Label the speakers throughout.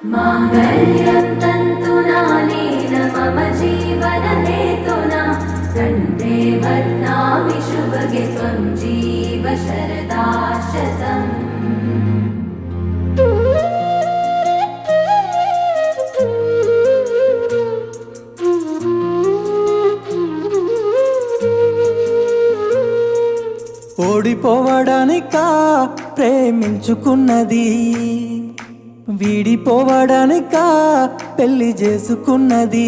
Speaker 1: माङ्गल्यं तन्तुनानेन मम जीवनहेतुना कण्ठे बध्नामि शुभगे त्वं जीव शरदा शतम्
Speaker 2: ఓడిపోవడానికా ప్రేమించుకున్నది వీడిపోవడానికా పెళ్లి చేసుకున్నది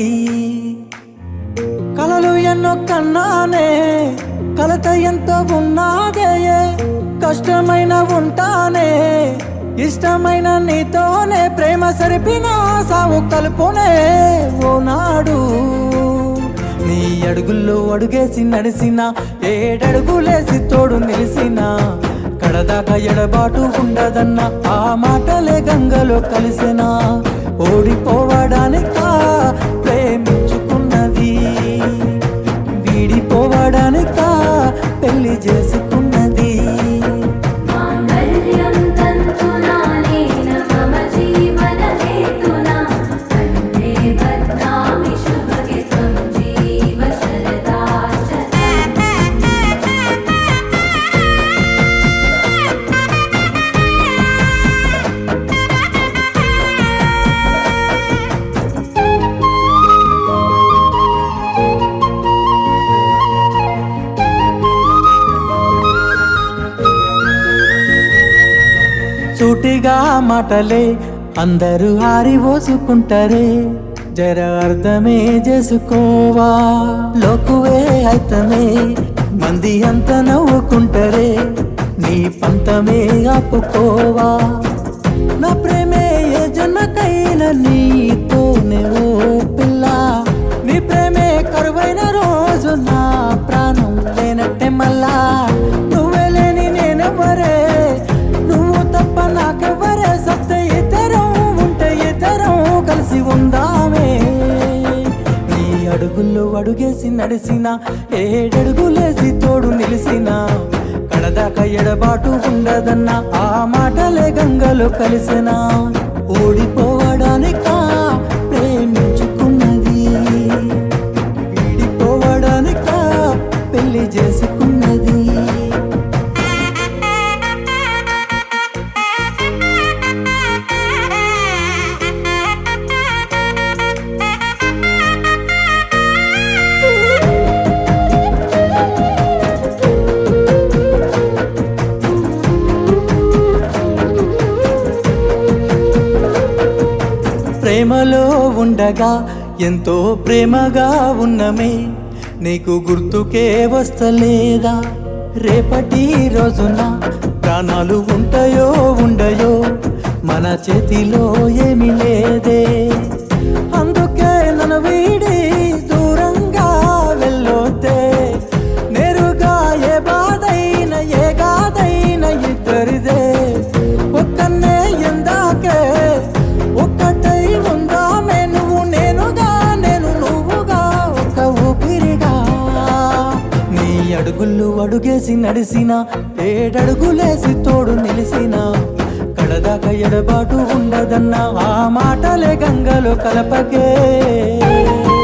Speaker 2: కలలు ఎన్నో కన్నానే కలత ఎంతో ఉన్నాదే కష్టమైన ఉంటానే ఇష్టమైన నీతోనే ప్రేమ సరిపిన సావు కలుపునే ఓ నాడు నీ అడుగుల్లో అడుగేసి నడిసిన ఏడడుగులేసి తోడు నిలిసిన కడదాకా ఎడబాటు ఉండదన్న ఆ మాటలే గంగలో కలిసిన ఓడిపోవడానికా ప్రేమించుకున్నది వీడిపోవడానికా పెళ్లి చేసుకున్నది
Speaker 1: माङ्गल्यं तन्तुनानेन मम जीवनहेतुना कण्ठे बध्नामि शुभगे त्वं जीव शरदा शतम्
Speaker 2: సూటిగా మాటలే అందరూ హారిపోసుకుంటారే జర అర్థమే చేసుకోవా లోకువే అయితమే మంది అంత నవ్వుకుంటారే నీ పంతమే ఆపుకోవా నా ప్రేమే ఏ జన్మకైన నీతోనే ఓ పిల్ల నీ ప్రేమే కరువైన రోజు నా ప్రాణం లేనట్టే మళ్ళా నువ్వే లేని నేనెవ్వరే నువ్వు తప్ప నాకెవ్వరే సత్త ఇతరం ఉంటే ఇతరం కలిసి ఉందామే నీ అడుగుల్లో అడుగేసి నడిసిన ఏడడుగులేసి తోడు నిలిసిన కడదాకా ఎడబాటు ఉండదన్న ఆ మాటలే గంగలో కలిసిన ఓడిపోవడానికా ప్రేమించుకున్నది వీడిపోవడానికా పెళ్లి చేసుకున్నది ప్రేమలో ఉండగా ఎంతో ప్రేమగా ఉన్నమే నీకు గుర్తుకే వస్తలేదా రేపటి రోజున ప్రాణాలు ఉంటాయో ఉండయో మన చేతిలో ఏమీ లేదే అందుకే నన్ను వీడి దూరంగా వెళ్ళొద్దే నేరుగా ఏ బాధైన ఏ గాథైన ఇద్దరిదే ఒక్కనే ఎందాకే ఒక్కటై ఉందామే నువ్వు నేనుగా నేను నువ్వుగా ఒక ఊపిరిగా నీ అడుగులు అడుగేసి నడిసిన ఏడడుగులేసి తోడు నిలిసిన కడదాకా ఎడబాటు ఉండదన్న ఆ మాటలే గంగలో కలపకే